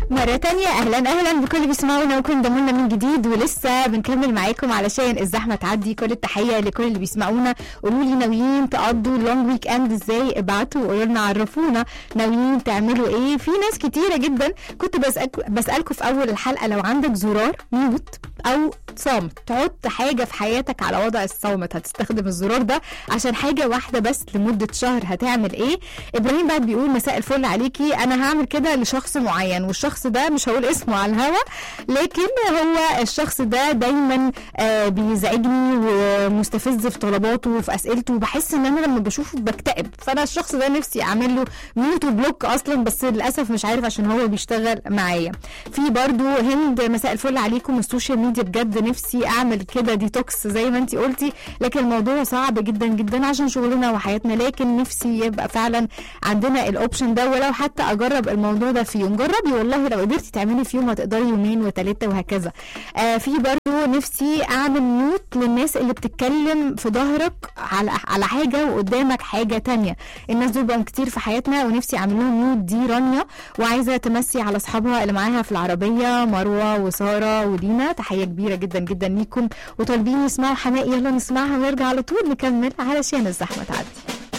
مرة تانية أهلا أهلا بكل اللي بيسمعونا وكل انضموا لنا من جديد ولسه بنكمل معاكم علشان الزحمة تعدي كل التحية لكل اللي بيسمعونا قولوا لي ناويين تقضوا اللونج ويك اند ازاي ابعتوا وقولوا لنا عرفونا ناويين تعملوا ايه في ناس كتيرة جدا كنت بسألك بسألكم في أول الحلقة لو عندك زرار ميوت أو صامت تحط حاجة في حياتك على وضع الصامت هتستخدم الزرار ده عشان حاجة واحدة بس لمدة شهر هتعمل ايه ابراهيم بعد بيقول مساء الفل عليكي انا هعمل كده لشخص معين والشخص ده مش هقول اسمه على الهوا لكن هو الشخص ده دايما آه بيزعجني ومستفز في طلباته وفي اسئلته وبحس ان انا لما بشوفه بكتئب فانا الشخص ده نفسي اعمل له ميوت وبلوك اصلا بس للاسف مش عارف عشان هو بيشتغل معايا في برضو هند مساء الفل عليكم السوشيال ميديا بجد نفسي اعمل كده ديتوكس زي ما انت قلتي لكن الموضوع صعب جدا جدا عشان شغلنا وحياتنا لكن نفسي يبقى فعلا عندنا الاوبشن ده ولو حتى اجرب الموضوع ده في يوم جربي والله لو قدرتي تعملي في يوم هتقدري يومين وثلاثه وهكذا آه في برضو نفسي اعمل ميوت للناس اللي بتتكلم في ظهرك على على حاجه وقدامك حاجه تانية الناس دول بقوا كتير في حياتنا ونفسي اعمل لهم ميوت دي رانيا وعايزه تمسي على اصحابها اللي معاها في العربيه مروه وساره ودينا تحيه كبيره جدا جدا ليكم وطالبين يسمعوا حماقي يلا نسمعها ونرجع على طول نكمل علشان الزحمه تعدي